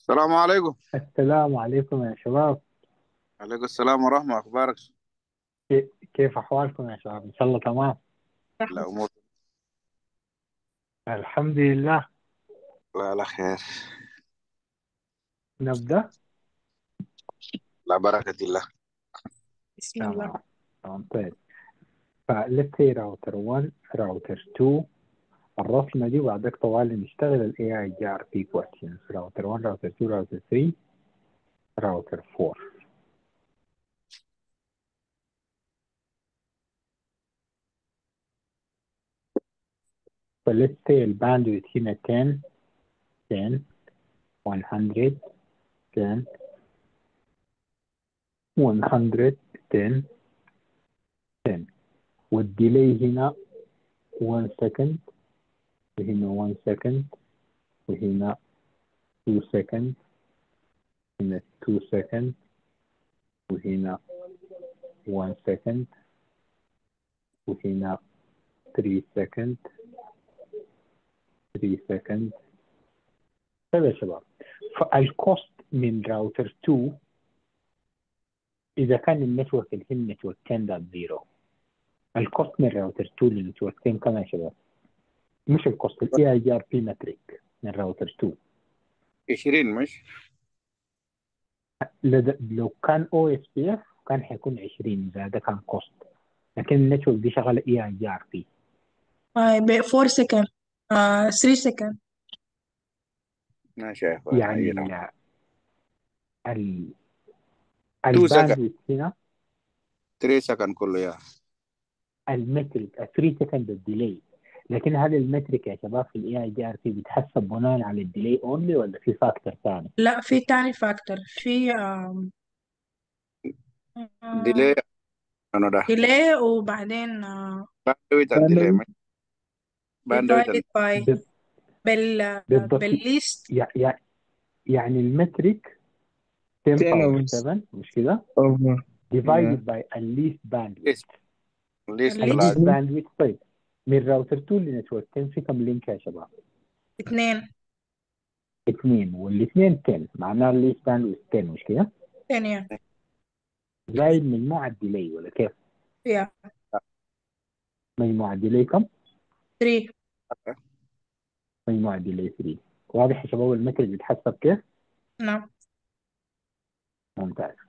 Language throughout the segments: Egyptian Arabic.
السلام عليكم السلام عليكم يا شباب عليكم السلام ورحمة أخبارك كي- كيف أحوالكم يا شباب إن شاء الله تمام الأمور الحمد لله لا على خير نبدأ لا بركة الله بسم الله تمام تمام طيب فليتس سي راوتر 1 راوتر 2 الرسمة دي وبعدك طوال نشتغل ال AI GRP questions راوتر 1 راوتر 2 راوتر 3 راوتر 4 فليتس سي الباندويث هنا 10 10 100 10 100 10 10 والديلي هنا 1 second وهنا 1 second وهنا 2 second هنا 2 second وهنا 1 second وهنا 3 second 3 second طيب يا شباب فالكوست من راوتر 2 إذا كان النتورك اللي هي النتورك 10.0 الكوست من راوتر 2 للنتورك 10 كم يا شباب؟ مش الكوست الاي اي جي ار بي متريك من راوتر 2 20 مش لد- لو كان او اس بي اف كان حيكون 20 اذا ده كان كوست لكن النتورك دي شغاله اي اي جي ار بي آه ب 4 سكند آه 3 سكند ما شايف ولا يعني أي ال رقم. ال 2 سكند الباندويث هنا 3 سكند كله يا المترك 3 سكند الديلي لكن هل المترك يا شباب في الاي اي جي ار بي بيتحسب بناء على الديلي اونلي ولا في فاكتور ثاني؟ لا في تاني فاكتور في ديلي أنا ده ديلي وبعدين آه باندويت الديلي مش باندويت divided by بال- بال بالضبط بالليست يع- يع- يعني المترك 10 10 باور hours 7 مش كده؟ over divided by a least bandwidth ليست ليست الليست الليست بلاس باندويث طيب من راوتر 2 لنتورك 10 في كم لينك يا شباب؟ اتنين اثنين والاثنين 10 معناه الليست باندويث 10 مش كده؟ تانية زائد مجموعة ديلي ولا كيف؟ يا مجموعة ديلي كم؟ 3 مجموعة ديلي 3 واضح يا شباب المتر بيتحسب كيف؟ نعم ممتاز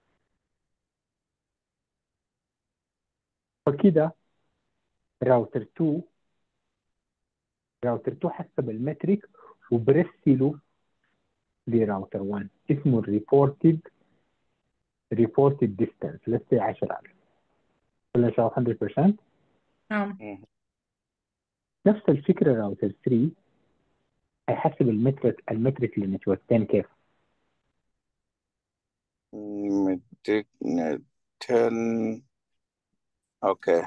فكده راوتر 2 راوتر 2 حسب المترك وبرسله لراوتر 1 اسمه الريبورتد ريبورتد ديستانس لسه 10000 ولا شباب 100% نعم مم. نفس الفكرة راوتر 3 هيحسب المترك المترك للنتورك 10 كيف؟ متك 10 أوكي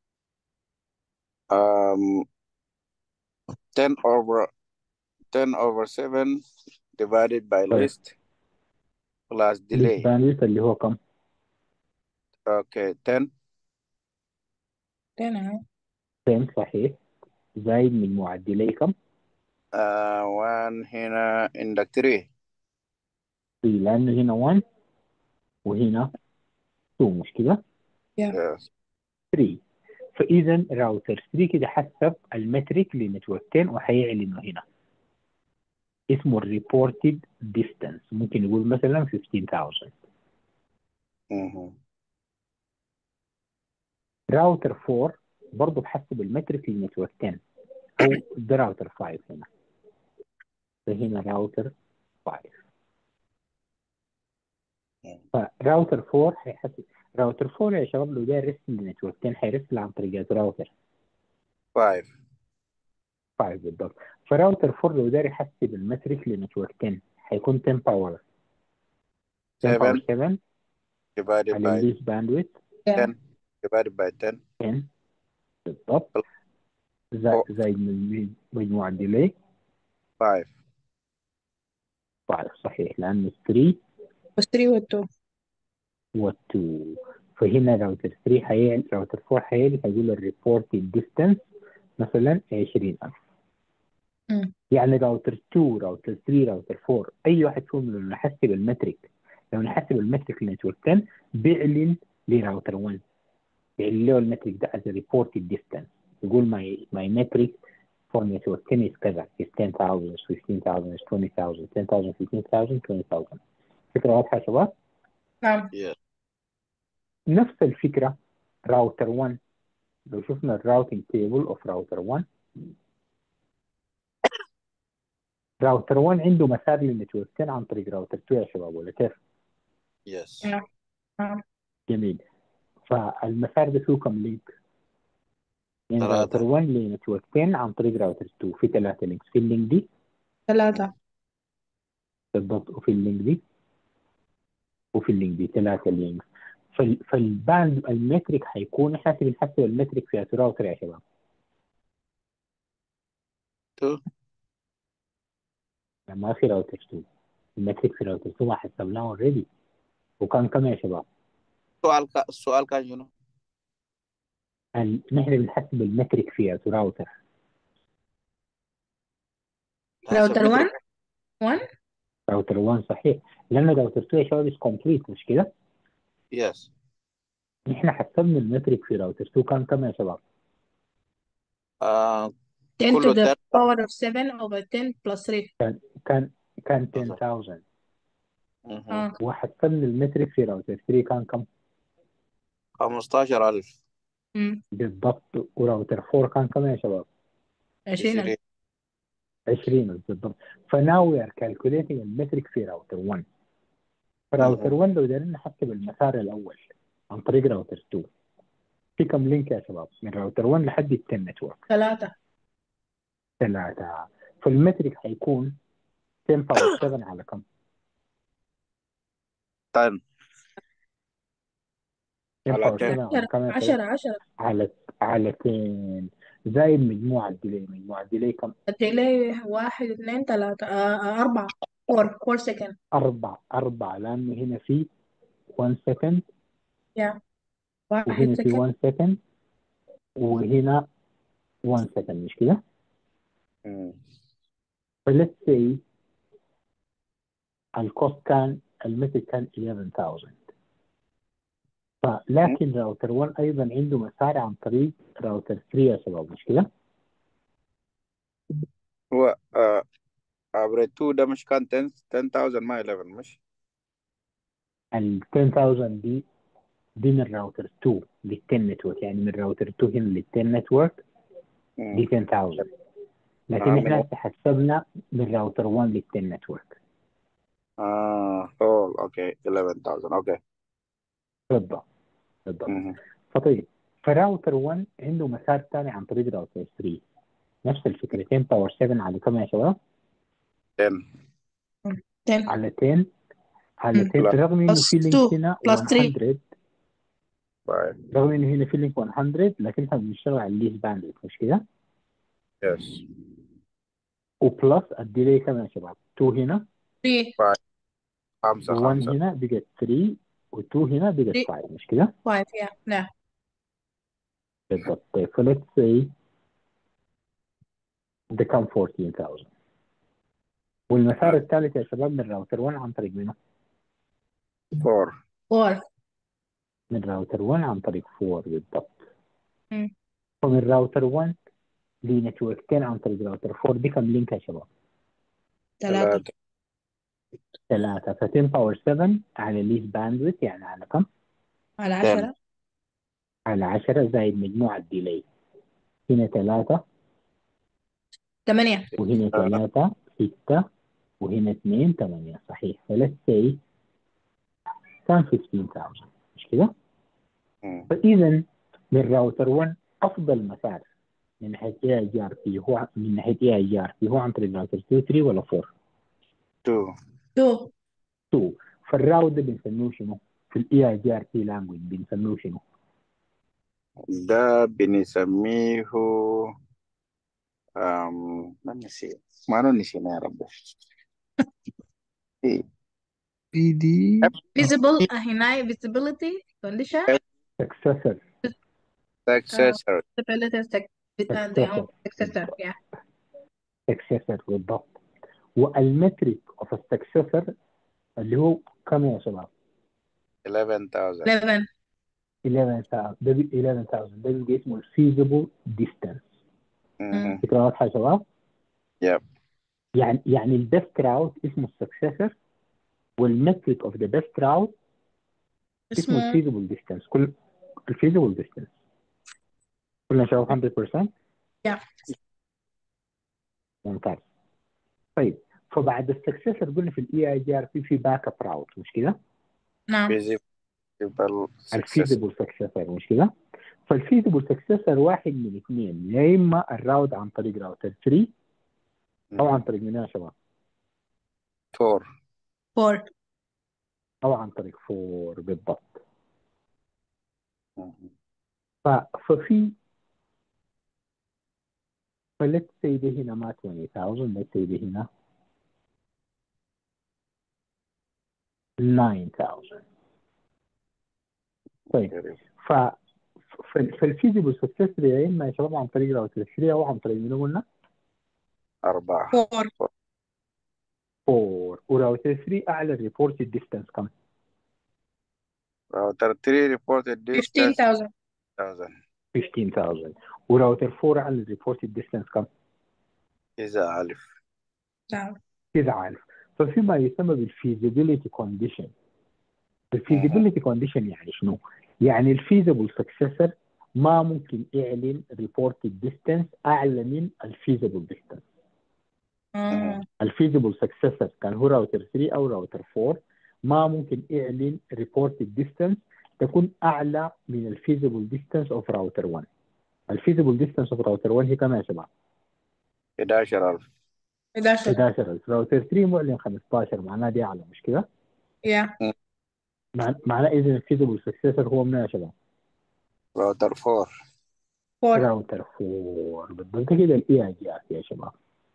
um 10 over 10 over 7 divided by طيب list plus ليست delay باندويث اللي هو كم؟ اوكي 10 تاني 10 صحيح زائد مجموعة ديلي كم؟ آه 1 هنا عندك 3 3 لأنه هنا 1 وهنا 2 مش كده؟ يا yes 3 فإذا راوتر 3 كده حسب المترك لنتورك 10 وحيعلنه هنا اسمه الريبورتد ديستانس ممكن يقول مثلا 15000 مهم. راوتر 4 برضه بحسب المترك لنتورك 10 أو ده راوتر 5 هنا فهنا راوتر 5 فراوتر 4 هيحسب راوتر 4 يا شباب لو ده رسل لنتورك 10 هيرسل عن طريق راوتر 5 5 بالضبط فراوتر 4 لو داري يحسب المترك لنتورك 10 هيكون 10 باور 10 باور 7 7 divided على by الليس باندويث يا 10 divided by 10 10 بالضبط زا- زائد من مجموعة ديلي 5 5 صحيح لأنه 3 بس 3 و 2 و 2 فهنا راوتر 3 حيعمل راوتر 4 حيعمل هيقول الريبورت ديستانس مثلا 20000 مم. يعني راوتر 2 راوتر 3 راوتر 4 اي واحد فيهم لو نحسب المترك لو نحسب المترك لنتورك 10 بيعلن لراوتر 1 بيعلن له المترك ده as a reported distance يقول my my metric for network 10 is كذا is 10,000 is 15,000 is 20,000 10,000 15,000 20,000 فكرة واضحة يا شباب؟ نعم Yes. نفس الفكرة راوتر 1 لو شفنا الراوتنج تيبل اوف راوتر 1 راوتر 1 عنده مسار للنتورك 10 عن طريق راوتر 2 يا شباب ولا كيف؟ Yes. نعم نعم جميل فالمسار ده فيه كم لينك؟ من ثلاثة. راوتر 1 لنتورك 10 عن طريق راوتر 2 في ثلاثة لينكس في اللينك دي ثلاثة بالضبط وفي اللينك دي وفي اللينك دي ثلاثة لينكس فال- فالباند المترك حيكون احنا بنحسب المترك في راوتر يا شباب Two. ما في راوتر 2 المترك في راوتر 2 ما حسبناه اوريدي وكان كم يا شباب؟ السؤال كا- السؤال كان شنو؟ ال- نحن بنحسب المترك في راوتر راوتر 1 1 راوتر 1 صحيح لان راوتر 2 يا شباب is complete مش كده؟ Yes. نحن حسبنا المترك في راوتر 2 كان كم يا شباب؟ آه 10 to كله the تل- power of 7 over 10 plus 3 كان كان بالضبط. 10000 مهم. اه وحسبنا المترك في راوتر 3 كان كم؟ 15000 امم بالضبط وراوتر 4 كان كم يا شباب؟ 20 20 20 بالضبط فناو وي ار كالكوليتنج المترك في راوتر 1 راوتر مهم. 1 لو قدرنا نحسب المسار الاول عن طريق راوتر 2 في كم لينك يا شباب؟ من راوتر 1 لحد ال 10 نتورك ثلاثة ثلاثة فالمترك حيكون 10 باور 7 على كم؟ 10 10 على باور 10 7 على كم يا شباب؟ 10 10 على على 10 زائد مجموعة ديلي مجموعة ديلي كم؟ الديلي واحد اثنين ثلاثة آه آه، أربعة 4 4 سكند أربعة أربعة لأنه هنا في 1 سكند يا واحد وهنا في سكند 1 سكند وهنا 1 سكند مش كده؟ مم. فليتس سي الكوست كان المتر كان 11000 فلكن راوتر 1 ايضا عنده مسار عن طريق راوتر 3 يا شباب مش كده؟ هو آه ابريد 2 ده مش كان 10 10000 ما 11 مش ال 10000 دي دي من راوتر 2 لل 10 نتورك يعني من راوتر 2 هنا لل 10 نتورك مم. دي 10000 لكن آه، احنا من- هسه حسبنا من راوتر 1 لل 10 نتورك اه oh, اوكي 11000 اوكي بالضبط بالضبط مهم. فطيب فراوتر 1 عنده مسار ثاني عن طريق راوتر 3 نفس الفكرة 10 باور 7 على كم يا شباب؟ 10 10 على 10 على مم. 10 رغم انه Plus في لينك 2 هنا plus 3. 100 Right. رغم انه هنا في لينك 100 لكن احنا بنشتغل على الليس باند مش كده؟ Yes. وبلس الديلي كم يا شباب؟ 2 هنا 3 خمسة و1 خمسة هنا بقت 3 و2 هنا بقت 5 مش كده؟ 5 يا نعم بالضبط طيب فليتس سي ده كان 14000 والمسار الثالث يا شباب من راوتر 1 عن طريق منه؟ 4 4 من راوتر 1 عن طريق 4 بالضبط مم. فمن راوتر 1 لنتورك 10 عن طريق راوتر 4 دي كم لينك يا شباب؟ 3 ثلاثة ثلاثة ف 10 باور 7 على ليس باندويث يعني على كم؟ على 10 10 على 10 زائد مجموعة ديلي هنا ثلاثة 8 وهنا ثلاثة ستة وهنا اثنين ثمانية صحيح فلت سي كان 15000 مش كده؟ مم. فإذا من راوتر 1 أفضل مسار من ناحية اي اي ار بي هو من ناحية اي اي ار بي هو عن طريق راوتر 2 3 ولا 4 2 2 2 فالراوت ده بنسميه شنو؟ في الاي اي جي ار بي لانجوج بنسميه شنو؟ ده بنسميه أم ما نسي ما أنا نسينا يا رب إيه. بي دي visible هنا visibility condition سكسسر successor visibility sec- uh, the Successor. successor yeah successor بالضبط والمترك اوف السكسسور اللي هو كم يا شباب؟ 11000 11 11000 ده بي- 11000 ده بيبقى اسمه الفيزبل ديستانس مهم. فكرة واضحة يا شباب؟ يب يعني يعني البيست راوت اسمه السكسسور والمترك اوف ذا بيست راوت اسمه اسمه الفيزبل ديستانس كل الفيزبل ديستانس كلنا شباب 100% يا ممتاز طيب فبعد السكسسور قلنا في الاي اي جي ار بي في باك اب راوت مش كده؟ نعم feasible success الفيزبل سكسسور مش كده؟ فالفيزبل سكسسور واحد من اثنين يا اما الراوت عن طريق راوتر 3 او عن طريق مين يا شباب؟ 4 4 او عن طريق 4 بالضبط مهم. ف... ففي فلت سي ده هنا ما 20000 ليتس سي ده هنا 9000 طيب ف ف- فالفيزيبل سكسسور يا اما يا شباب عن طريق راوتر 3 او عن طريق مين قلنا؟ أربعة 4 4 وراوتر 3 اعلى ريبورتد ديستانس كم؟ راوتر 3 reported distance 15000 1000 15000 وراوتر 4 اعلى ريبورتد ديستانس كم؟ إذا ألف نعم 9000 ففي ما يسمى بالفيزيبيليتي كونديشن الفيزيبيليتي كونديشن يعني شنو؟ يعني الفيزيبل سكسسور ما ممكن يعلن ريبورتد ديستانس اعلى من الفيزيبل ديستانس آه. الفيزيبل سكسسور كان هو راوتر 3 او راوتر 4 ما ممكن يعلن ريبورتد ديستانس تكون اعلى من الفيزيبل ديستانس اوف راوتر 1 الفيزيبل ديستانس اوف راوتر 1 هي كم يا شباب؟ 11000 11 11000 راوتر 3 معلن 15 معناه دي اعلى مش كده؟ يا مع- معناه اذا الفيزيبل سكسسور هو من يا شباب؟ راوتر 4 4 راوتر 4 بالضبط كده الاي اي جي ار يا شباب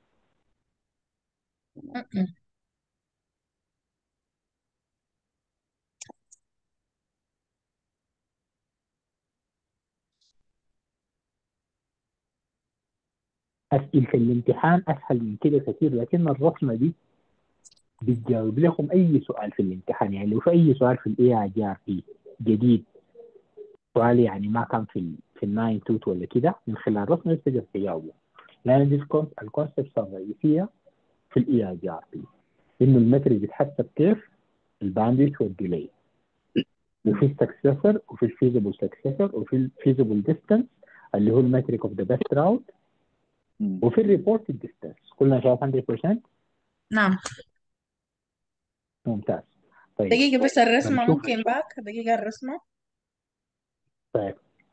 أسئلة الامتحان أسهل من كده كثير لكن الرسمة دي بتجاوب لكم أي سؤال في الامتحان يعني لو في أي سؤال في الاي اي جي ار بي جديد سؤال يعني ما كان في ال في الناين توت ولا كده من خلال الرسمة تقدر تجاوبه لأن دي الكونسبت الرئيسية في الاي اي جي ار بي إنه المتر بيتحسب كيف الباندويث والديلي وفي السكسسور وفي الفيزبل سكسسور وفي الفيزبل ديستانس اللي هو المترك اوف ذا بيست راوت وفي الريبورتد ديستانس كلنا شايف 100% نعم ممتاز طيب دقيقة بس الرسمة بنشوف. ممكن باك دقيقة الرسمة طيب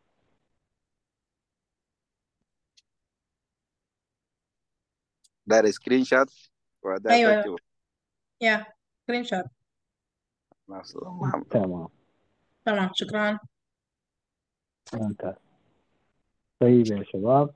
ده سكرين شوت وده أيوة. تكتبه يا سكرين شوت نفس المعاملة. تمام تمام شكرا ممتاز طيب يا شباب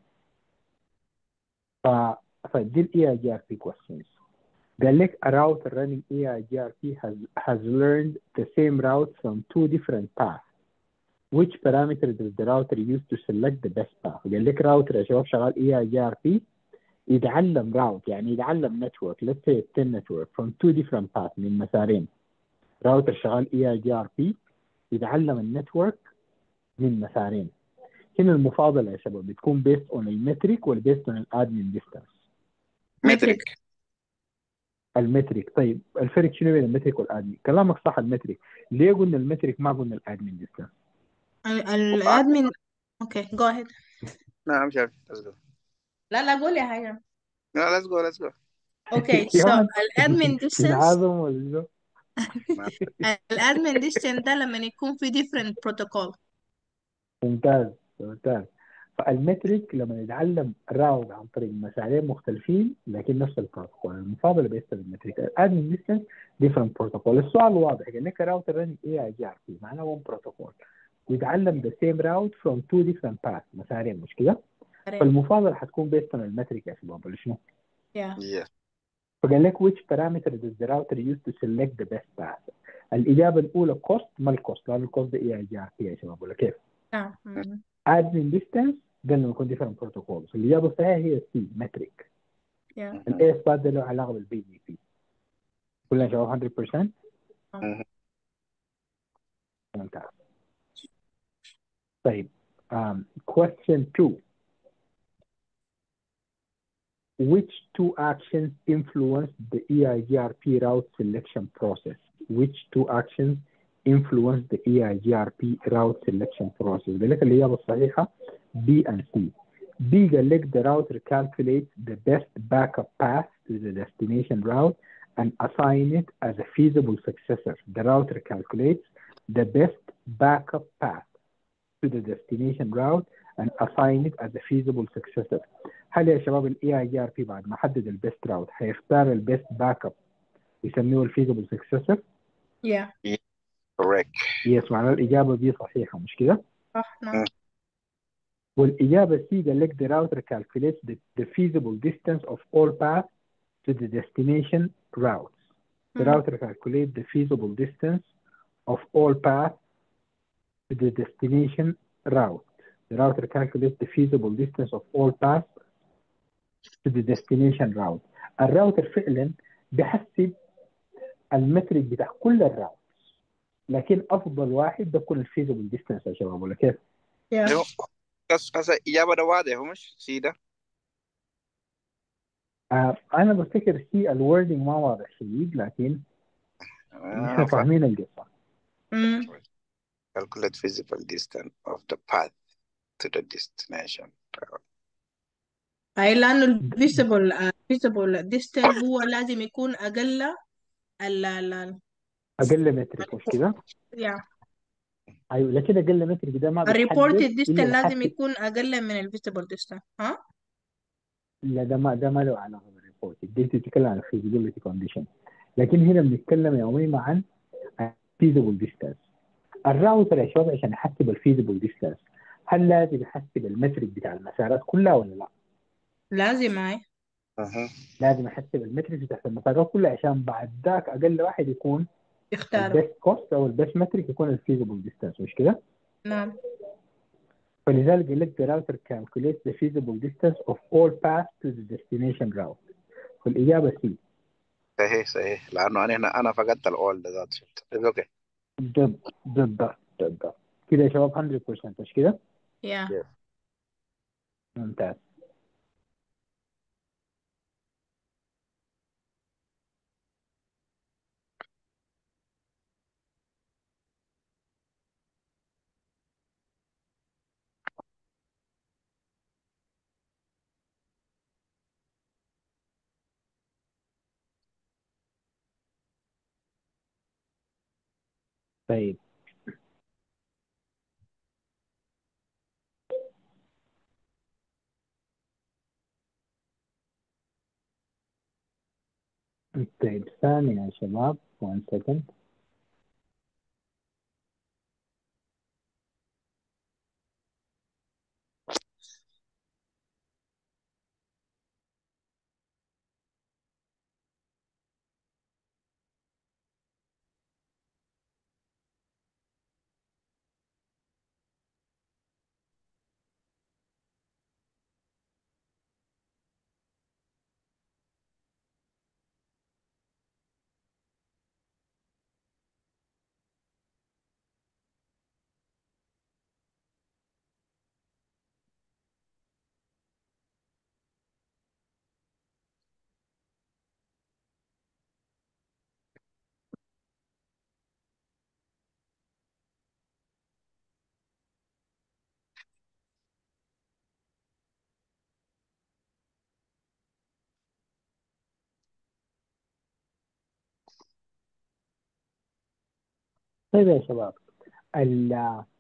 ف فدي الاي اي جي ار بي questions قال لك a router running EIGRP has has learned the same route from two different paths which parameters does the router use to select the best path قال لك راوتر يا شباب شغال EIGRP يتعلم راوت يعني يتعلم نتورك let's say 10 network from two different paths من مسارين راوتر شغال EIGRP يتعلم النتورك من مسارين هنا المفاضلة يا شباب بتكون based on المترك ولا based on الادمن distance مترك المترك طيب الفرق شنو بين المترك والادمن كلامك صح المترك ليه قلنا المترك ما قلنا الادمن distance ال- الادمن اوكي جو اهيد نعم شايف let's go لا لا قول يا حاجة no let's go let's go اوكي يا سو مان. الادمن ديستنس ينعظم ولا شنو؟ الادمن ديستنس ده لما يكون في different protocol ممتاز ممتاز فالمترك لما نتعلم راوت عن طريق مسارين مختلفين لكن نفس البروتوكول المفاضله بيستخدم المترك الادمن ديستنس ديفرنت بروتوكول السؤال واضح قال لك راوتر رن اي اي جي ار بي معناه ون بروتوكول ويتعلم ذا سيم راوت فروم تو ديفرنت باث مسارين مش كده؟ فالمفاضله حتكون بيست on المترك يا شباب ولا شنو؟ يا yes فقال لك which parameter does the router use to select the best path؟ الإجابة الأولى cost ما الكوست لأن الكوست ده اي اي جي ار بي يا شباب ولا كيف؟ نعم مم. admin distance قلنا يكون different protocols الإجابة الصحيحة هي C metric yeah الاي سبات ده له علاقه بالبي جي بي كلنا يا شباب 100% مهم. ممتاز طيب um, question two which two actions influence the E EIGRP route selection process which two actions influence the E EIGRP route selection process قال لك الإجابة الصحيحة B and C B قال لك the router calculates the best backup path to the destination route and assign it as a feasible successor. The router calculates the best backup path to the destination route and assign it as a feasible successor. هل يا شباب الاي اي جي ار بي بعد ما حدد البيست راوت هيختار البيست باك اب يسميه الفيزبل سكسسور؟ yeah correct يس معناه الاجابه دي صحيحه مش كده؟ صح نعم والاجابه سي قال لك the router calculates the, the feasible distance of all paths to the destination routes. The مم. router calculates the feasible distance of all paths to the destination route. The router calculates the feasible distance of all paths to the destination route. الراوتر فعلا بيحسب المترك بتاع كل الراوت لكن افضل واحد ده يكون الفيزبل ديستانس يا شباب ولا كيف؟ yeah ايوه بس هسه اجابه ده واضح هو مش سي ده آه انا بفتكر في الوردنج ما واضح شديد لكن نحن آه ف... فاهمين القصه مم. calculate physical distance of the path to the destination أي لأنه الفيزبل فيزبل distance هو لازم يكون أقل ال ال اقل مترك مش كده؟ yeah ايوه لكن اقل مترك ده ما الريبورتد بيتحدد distance الا لازم بحسب يكون أقل من الفيزبل distance ها لا ده ما ده ما له علاقه بالريبورت دي بتتكلم عن feasibility كونديشن لكن هنا بنتكلم يا أميمة عن feasible distance الراوتر يا شباب عشان يحسب الفيزبل ديستانس هل لازم يحسب المترك بتاع المسارات كلها ولا لا؟ لازم هاي اها لازم يحسب المترك بتاع المسارات كلها عشان بعد ذاك اقل واحد يكون يختاروا البيست كوست او البيست مترك يكون الفيزبل ديستانس مش كده؟ نعم فلذلك قال لك the router calculates the feasible distance of all paths to the destination route فالإجابة سي صحيح صحيح لانه انا هنا انا فقدت الاول ده ذات شفت اوكي ضد ضد ضد كده يا شباب 100% مش كده؟ yeah ممتاز طيب طيب ثانية يا شباب 1 second طيب يا شباب ال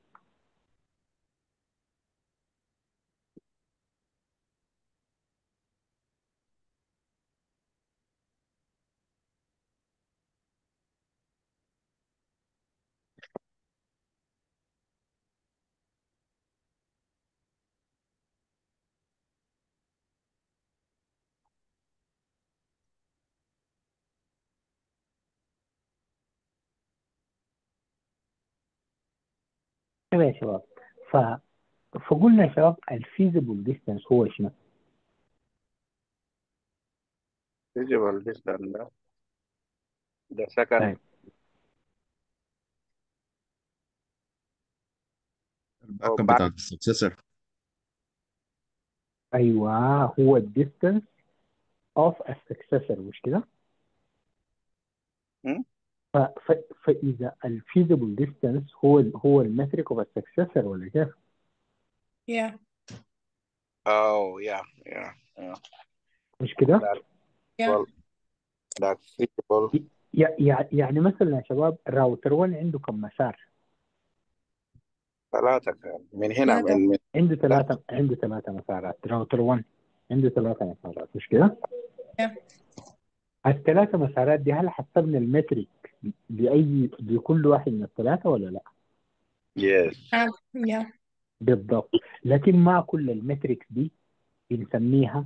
طيب يا شباب ف فقلنا يا شباب الفيزبل ديستانس هو شنو؟ feasible distance ده ده second طيب أو الباك اب back بتاع السكسسور ايوه هو الديستنس اوف السكسسور مش كده؟ م? ف... ف... فاذا الفيزبل ديستنس هو ال... هو المترك اوف السكسسور ولا كيف؟ yeah oh yeah yeah yeah مش كده؟ that yeah well that feasible ي... ي... يعني مثلا يا شباب راوتر 1 عنده كم مسار؟ ثلاثة كان من هنا ثلاثة. من من عنده ثلاثة عنده ثلاثة مسارات راوتر 1 عنده ثلاثة مسارات مش كده؟ Yeah. الثلاثة مسارات دي هل حسبنا المترك لأي لكل واحد من الثلاثة ولا لا؟ yes yeah بالضبط لكن مع كل المتركس دي بنسميها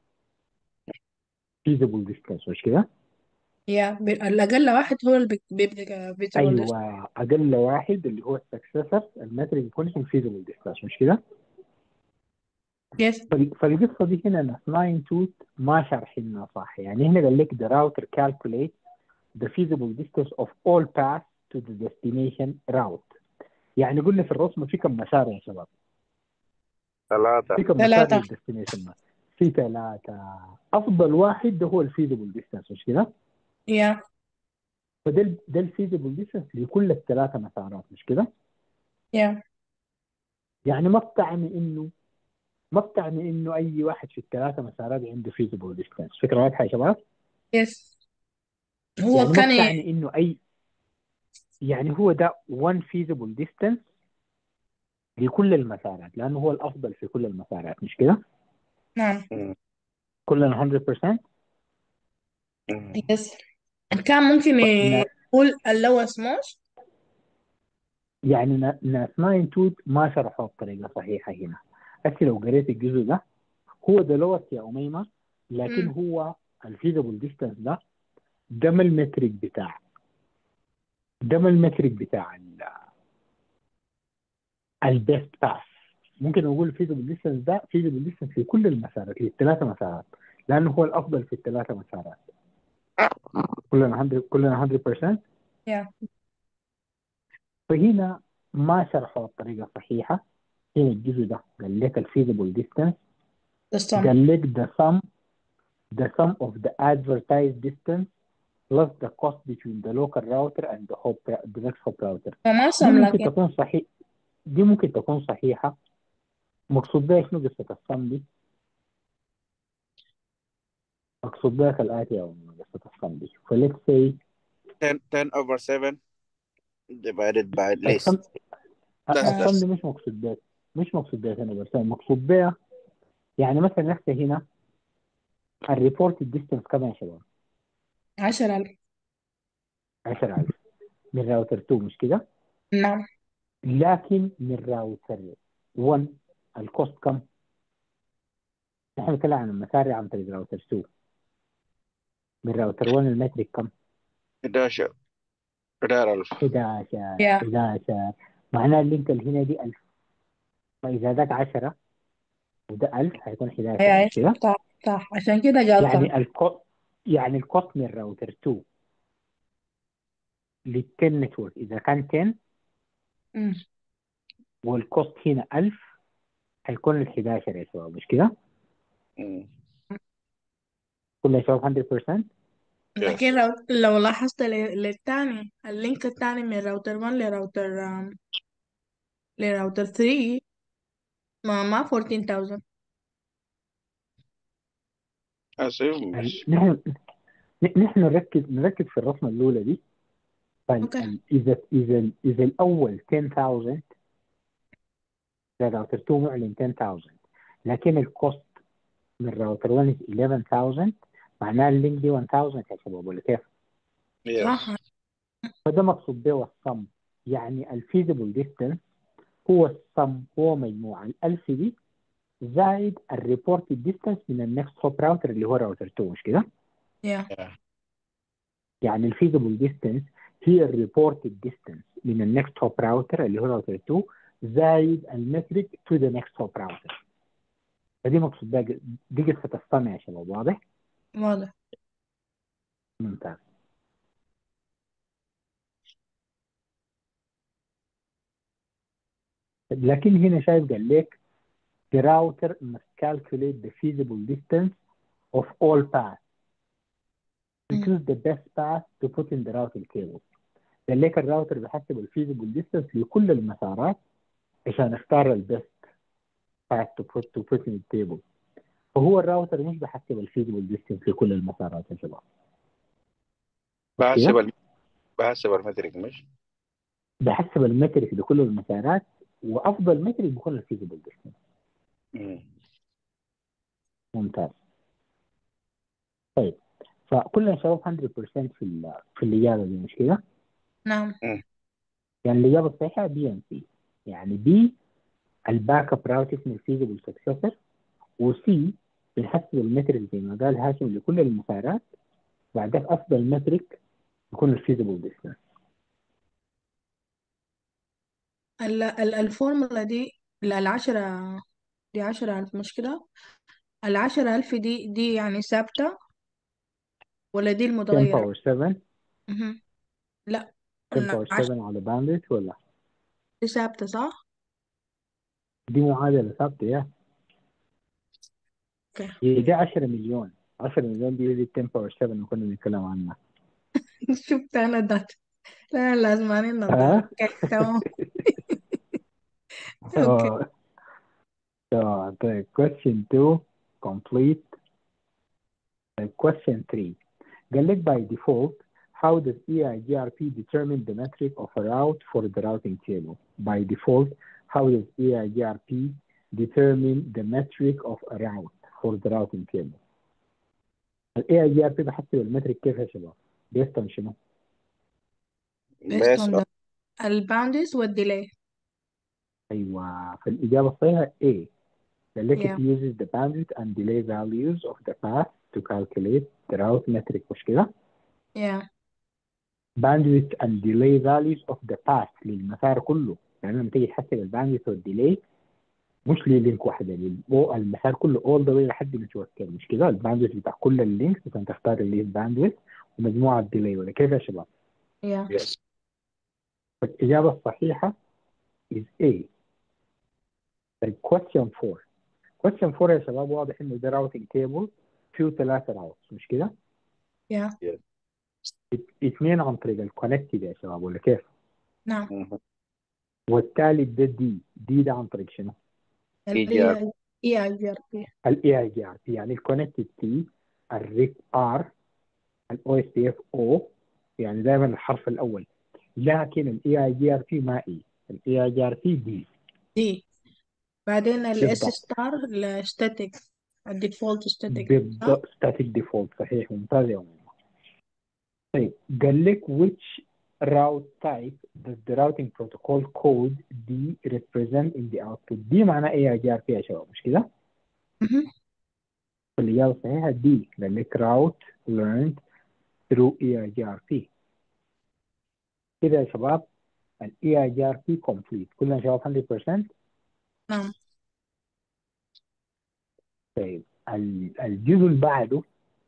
feasible distance مش كده؟ yeah ب- الأقل واحد هو اللي بي- بيبقى visible distance. ايوه اقل واحد اللي هو السكسسر المترك يكون اسمه feasible distance مش كده؟ yes فال- فالقصه دي هنا ناس ناين توت ما شارحينها صح يعني هنا قال لك the router calculate the feasible distance of all paths to the destination route يعني قلنا في الرسم في كم مسار يا شباب؟ ثلاثة في كم ثلاثة. مسار للديستنيشن في ثلاثة أفضل واحد ده هو الفيزبل ديستانس مش كده؟ yeah فده ال- ده الفيزبل ديستانس لكل الثلاثة مسارات مش كده؟ yeah يعني ما بتعني إنه ما بتعني إنه أي واحد في الثلاثة مسارات عنده فيزبل ديستانس فكرة واضحة يا شباب؟ yes هو يعني ما كان ي- بتعني إنه أي يعني هو ده one feasible distance لكل المسارات لأنه هو الأفضل في كل المسارات مش كده؟ نعم كلنا 100% مم. yes كان ممكن لا. يقول اللوس موش يعني نا- ناس ناين توت ما شرحوا بطريقة صحيحة هنا أكي لو قريت الجزء ده هو ده لوت يا أميمة لكن مم. هو الفيزبل ديستانس ده ده ما المترك بتاع ده ما المترك بتاع البيست باس ممكن نقول الفيزبل ديستانس ده فيزبل ديستانس في كل المسارات في الثلاثة مسارات لأنه هو الأفضل في الثلاثة مسارات كلنا 100 كلنا 100% yeah فهنا ما شرحوا الطريقة الصحيحة هنا الجزء ده قال لك الفيزبل ديستانس the sum قال لك the sum the sum of the advertised distance plus the cost between the local router and the hop the next hop router وما دي sum ممكن لكن تكون صحيح دي ممكن تكون صحيحة مقصود بها شنو قصة الصم دي؟ مقصود بها كالآتي أو قصة الصم دي فليتس سي 10 10 over 7 divided by list الصم That's- الصم that's- دي مش مقصود بها مش مقصود بها هنا بس مقصود بها يعني مثلا نحكي هنا الريبورت ديستنس كم يا شباب؟ عشرة ألف 10000 من راوتر 2 مش كده؟ نعم لكن من راوتر 1 الكوست كم؟ نحن نتكلم عن المسار عن طريق راوتر 2 من راوتر 1 المترك كم؟ 11 11000 11 Yeah. 11 معناه اللينك اللي هنا دي 1000 فإذا ذاك 10 وده 1000 هيكون 11 أي مش كده؟ صح صح عشان كده قال كم يعني الكوست يعني الكوست من راوتر 2 للتن نتورك إذا كان 10 مم. والكوست هنا 1000 هيكون ال 11 يا شباب مش كده؟ مم. كل يا شباب 100% لكن لو لو لاحظت ل- للتاني اللينك التاني من راوتر 1 لراوتر آم، لراوتر 3 ما ما 14000 أسيب ال- مش نحن ن- نحن نركز نركز في الرسمة الأولى دي فال- أوكي. ال- إذا إذا إذا الأول 10000 ده راوتر 2 معلن 10000 لكن الكوست من راوتر 1 11000 معناه اللينك دي 1000 يا شباب ولا كيف؟ yes صح فده مقصود به الصم يعني الفيزبل ديستنس هو الصم هو مجموع الألف دي زائد الريبورتد ديستنس من النكست هوب راوتر اللي هو راوتر 2 مش كده؟ yeah يعني الفيزبل ديستنس هي الريبورتد ديستنس من النكست هوب راوتر اللي هو راوتر 2 زائد المترك تو ذا نكست هوب راوتر فدي مقصود بها دي قصه الصم يا شباب واضح؟ واضح ممتاز لكن هنا شايف قال لك the router must calculate the feasible distance of all paths to مم. choose the best path to put in the routing table قال لك الراوتر بيحسب الفيزيبل distance لكل المسارات عشان يختار البيست path to put to put in the table فهو الراوتر مش بيحسب الفيزيبل distance لكل المسارات يا شباب بحسب الم... بحسب المترك مش بحسب المترك لكل المسارات وافضل مترك بيكون الفيزيبل distance مم. ممتاز طيب فكلنا شباب 100% في ال- في الإجابة دي مش كده؟ نعم يعني الإجابة الصحيحة بي ام سي يعني بي الباك اب راوت اسمه الفيزيبل سكسسور وسي بنحسب المترك زي ما قال هاشم لكل المسارات بعدين أفضل مترك يكون الفيزيبل ديستنس ال- ال- الفورمولا دي لا العشرة دي عشرة ألف مش كده العشرة ألف دي دي يعني ثابتة ولا دي 10 المتغيرة باور 7 مهم. لا 10 باور العشرة 7 على باندويث ولا دي ثابتة صح؟ دي معادلة ثابتة يا اوكي هي دي 10 مليون 10 مليون دي دي 10 باور 7 اللي كنا بنتكلم عنها شفت أنا دات لا لازماني النظارة ها؟ اوكي تمام اوكي So, so the question two complete. The question three. قال لك by default, how does EIGRP determine the metric of a route for the routing table? By default, how does EIGRP determine the metric of a route for the routing table? ال EIGRP بحسب المترك كيف يا شباب؟ based on شنو؟ based بس on the الباوندز والديلي أيوة فالإجابة الصحيحة A. قال لك Yeah. it uses the bandwidth and delay values of the path to calculate the route metric مش كده؟ yeah bandwidth and delay values of the path للمسار كله يعني لما تيجي تحسب الباندويث والديلي مش للينك واحده لل- المسار كله all the way لحد النتورك مش كده الباندويث بتاع كل اللينكس عشان تختار اللي باندويث ومجموعه ديلي ولا كيف يا شباب؟ yeah يس فالاجابه الصحيحه is A طيب question 4 question 4 يا شباب واضح انه ده راوتنج تيبل فيه ثلاثه راوتس مش كده؟ yeah اثنين عن طريق الكونكتد يا شباب ولا كيف؟ نعم مهم. والثالث ده دي دي ده عن طريق شنو؟ إيجار. اي اي جي ار بي الاي اي جي ار بي يعني الكونكتد تي الريك ار الاو اس بي اف او يعني دائما الحرف الاول لكن الاي اي جي ار بي ما اي الاي اي جي ار بي دي دي بعدين الاس بالضبط. ستار الستاتيك الديفولت ستاتيك بالضبط ستاتيك ديفولت صحيح ممتاز يا ماما طيب قال لك which route type does the routing protocol code D represent in the output دي معناها اي اي جي ار بي يا شباب مش كده؟ الإجابة الصحيحة دي قال لك route learned through EIGRP كده يا شباب ال EIGRP complete كلنا شباب 100% نعم طيب ال- الجزء اللي بعده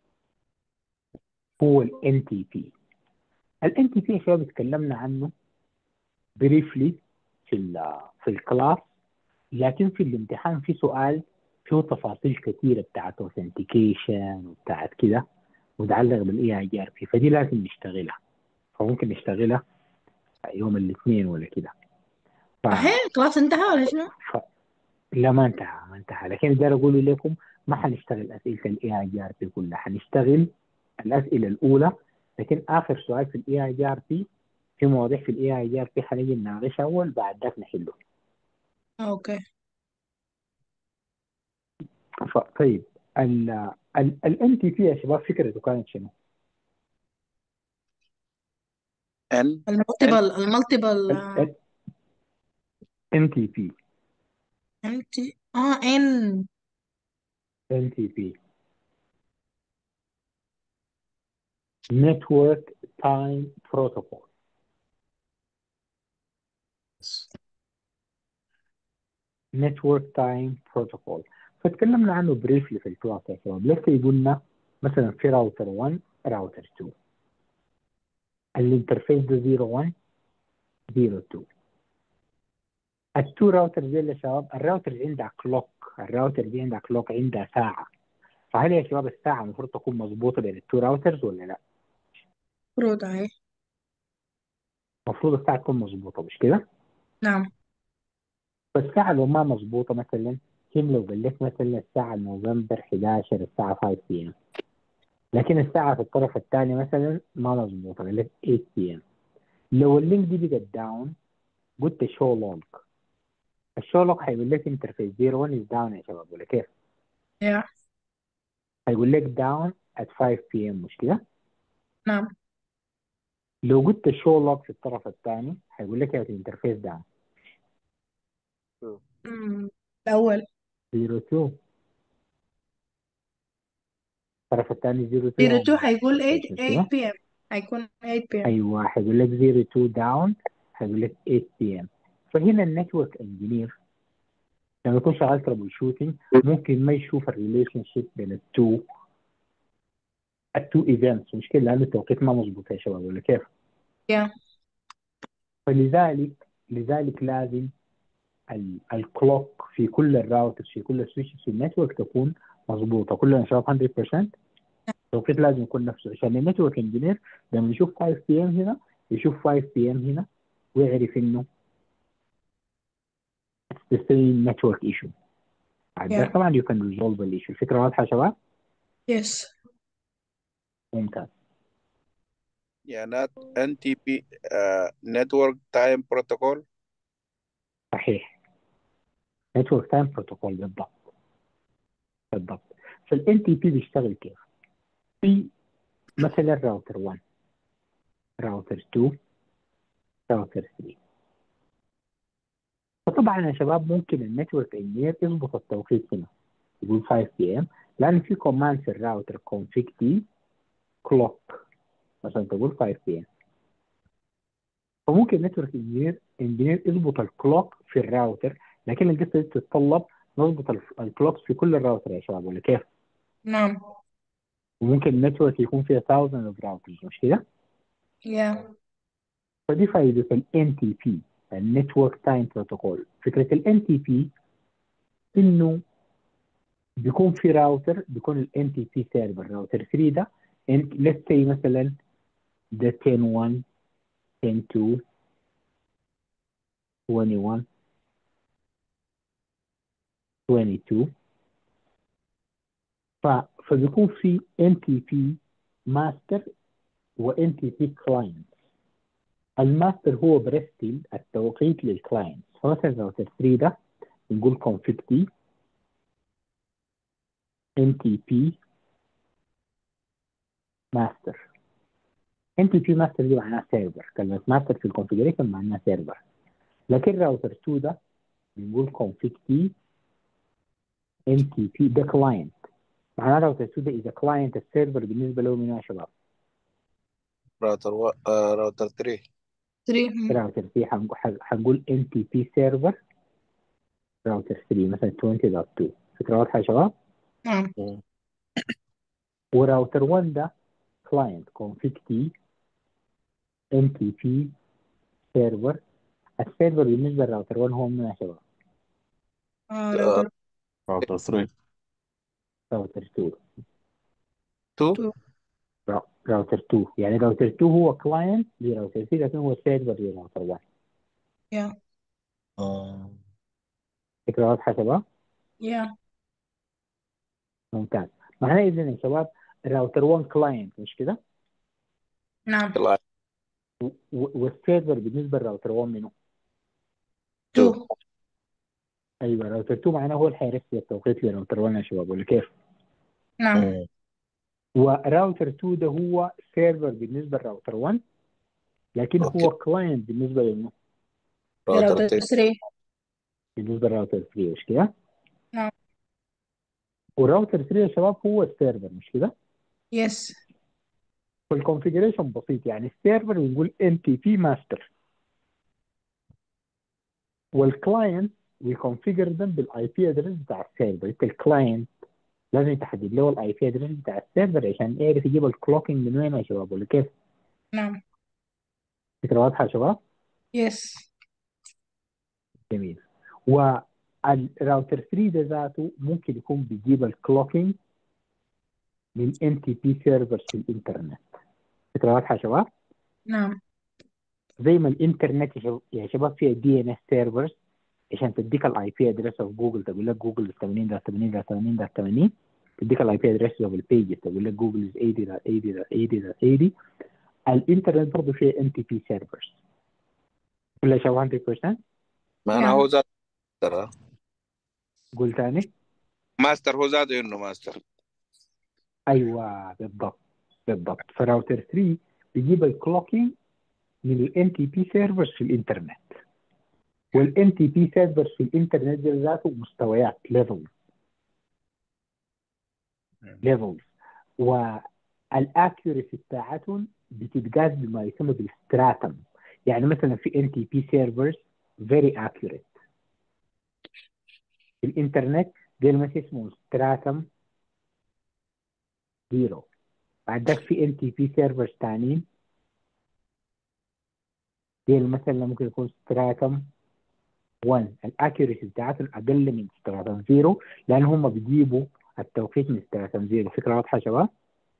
هو ال NTP ال NTP يا شباب اتكلمنا عنه بريفلي في ال في الكلاس لكن في الامتحان في سؤال فيه تفاصيل كثيرة بتاعت authentication وبتاعت كده متعلق بالاي اي جي ار بي فدي لازم نشتغلها فممكن نشتغلها يوم الاثنين ولا كده ف... الحين خلاص انتهى ولا شنو؟ ف... لا ما انتهى ما انتهى لكن داير اقول لكم ما حنشتغل اسئله الاي اي جي ار بي كلها حنشتغل الاسئله الاولى لكن اخر سؤال في الاي اي جي ار بي في مواضيع في الاي اي جي ار بي حنيجي نناقشها اول بعد ذاك نحله اوكي ف... طيب ال الان تي بي يا شباب فكرته كانت شنو؟ ان المالتيبل المالتيبل ان تي بي انت اه ان ان تي بي Network Time Protocol Network Time Protocol فتكلمنا عنه بريفلي في الكلاس يا شباب لسه قلنا مثلا في راوتر 1 راوتر 2 الانترفيس ده 0 1 0 2 التو راوتر دي يا شباب الراوتر عندها كلوك الراوتر دي عندها كلوك عندها ساعة فهل يا شباب الساعة المفروض تكون مظبوطة بين التو راوترز ولا لا؟ مفروض اهي المفروض الساعة تكون مظبوطة مش كده؟ نعم فالساعة لو ما مظبوطة مثلا كم لو قال لك مثلا الساعة نوفمبر 11 الساعة 5 بي ام لكن الساعة في الطرف الثاني مثلا ما مظبوطة قال لك 8 بي ام لو اللينك دي بقت داون قلت شو لوج الشو لوج هيقول لك انترفيس 01 از داون يا شباب ولا كيف؟ يا هيقول لك داون at 5 بي ام مش كده؟ نعم لو قلت شو لوج في الطرف الثاني هيقول لك الانترفيس داون مم. الأول 02 الطرف الثاني 02 02 هيقول 8 مش كده؟ 8 بي ام هيكون 8 بي ام ايوه هيقول لك 02 داون هيقول لك 8 بي ام فهنا النتورك انجينير لما يكون شغال ترابل شوتنج ممكن ما يشوف الريليشن شيب بين التو التو ايفنتس مش كده لان التوقيت ما مظبوط يا شباب ولا كيف؟ يا فلذلك لذلك لازم ال- الكلوك في كل الراوترز في كل السويتشز في النتورك تكون مظبوطه كلنا شباب 100% التوقيت لازم يكون نفسه عشان النتورك انجينير لما يشوف 5 بي ام هنا يشوف 5 بي ام هنا ويعرف انه it's the same network issue بعد ده Yeah. طبعا you can resolve الissue الفكره واضحه يا شباب يس ممتاز يعني NTP uh, Network Time Protocol صحيح نتورك تايم بروتوكول بالضبط بالضبط فالان تي بي بيشتغل كيف؟ في مثلا راوتر 1 راوتر 2 راوتر 3 فطبعا يا شباب ممكن النتورك انجينير يظبط التوقيت هنا يقول 5 بي ام لان في كوماند في الراوتر config دي كلوك عشان تقول 5 بي ام فممكن النتورك انجينير انجينير يظبط الكلوك في الراوتر لكن القصه دي تتطلب نظبط الف- الكلوكس في كل الراوتر يا شباب ولا كيف؟ نعم وممكن النتورك يكون فيها thousands of routers مش كده؟ يا فدي فائدة ال NTP النتورك تايم بروتوكول فكرة ال NTP إنه بيكون في راوتر بيكون ال NTP سيرفر راوتر 3 ده انت let's say مثلا ده 10 1 10 2 21 22 ف... فبيكون في NTP ماستر و NTP كلاينت الماستر هو برسل التوقيت للكلاينت فمثلا راوتر 3 ده نقول config دي NTP ماستر NTP ماستر دي معناها سيرفر كلمة ماستر في الكونفيجريشن معناها سيرفر لكن راوتر 2 ده بنقول config دي NTP ده كلاينت معناها راوتر 2 ده إذا كلاينت السيرفر بالنسبة له من يا شباب راوتر و... آه راوتر 3 3 راوتر 3 حنقول حنقول NTP سيرفر راوتر 3 مثلا 20.2 فكرة واضحة يا شباب؟ نعم وراوتر 1 ده كلاينت config دي NTP سيرفر السيرفر بالنسبة للراوتر 1 هو من يا شباب؟ آه راوتر راوتر 3 راوتر 2 2 را- راوتر 2 يعني راوتر 2 هو كلاينت لراوتر 3 لكن هو سيرفر لراوتر 1 يا آه. فكرة واضحة يا شباب؟ يا ممتاز معناه إذا يا شباب راوتر 1 كلاينت مش كده؟ نعم كلاينت و- و- والسيرفر بالنسبة لراوتر 1 منه 2 ايوه راوتر 2 معناه هو اللي هيرسل التوقيت لراوتر 1 يا شباب ولا كيف؟ نعم مم. وراوتر 2 ده هو سيرفر بالنسبة لراوتر 1 لكن أوكي. هو كلاينت بالنسبة لإنه راوتر راوتر 3 3 بالنسبة لراوتر 3 مش كده؟ نعم والراوتر 3 يا شباب هو السيرفر مش كده؟ يس والكونفيجريشن بسيط يعني السيرفر بنقول ام تي بي ماستر والكلاينت ويكونفيجر them بالاي بي ادرس بتاع السيرفر انت الكلاينت لازم تحدد له الاي بي ادرس بتاع السيرفر عشان يعرف يجيب الكلوكينج من وين يا شباب ولا كيف؟ نعم فكرة واضحة يا شباب؟ يس جميل والراوتر 3 ده ذاته ممكن يكون بيجيب الكلوكينج من ان تي بي سيرفرز في الانترنت فكرة واضحة يا شباب؟ نعم زي ما الانترنت يا شباب- يا شباب فيها دي ان اس سيرفرز عشان تديك الاي بي ادرس اوف جوجل تقول لك جوجل 80 ده 80 ده 80 ده 80 تديك الاي بي ادرس اوف البيج تقول لك جوجل 80 ده 80 ده 80 ده 80 الانترنت برضه فيها ان تي بي سيرفرز كلها شباب 100% ما انا نعم. هو ذات ماستر قول تاني ماستر هو ذاته انه ماستر ايوه بالضبط بالضبط فراوتر 3 بيجيب الكلوكينج من الان تي بي سيرفرز في الانترنت والان تي بي سيرفرز في الانترنت دي ذاته مستويات ليفل ليفلز والاكيوريسي بتاعتهم بتتقاس بما يسمى بالستراتم يعني مثلا في ان تي بي سيرفرز فيري اكيوريت في الانترنت دي مثلا اسمه ستراتم زيرو بعد ذاك في ان تي بي سيرفرز ثانيين دي مثلا ممكن يكون ستراتم 1 الاكيوريسي بتاعتهم اقل من ستراتم زيرو لان هم بيجيبوا التوقيت من ستراتم زيرو فكره واضحه يا شباب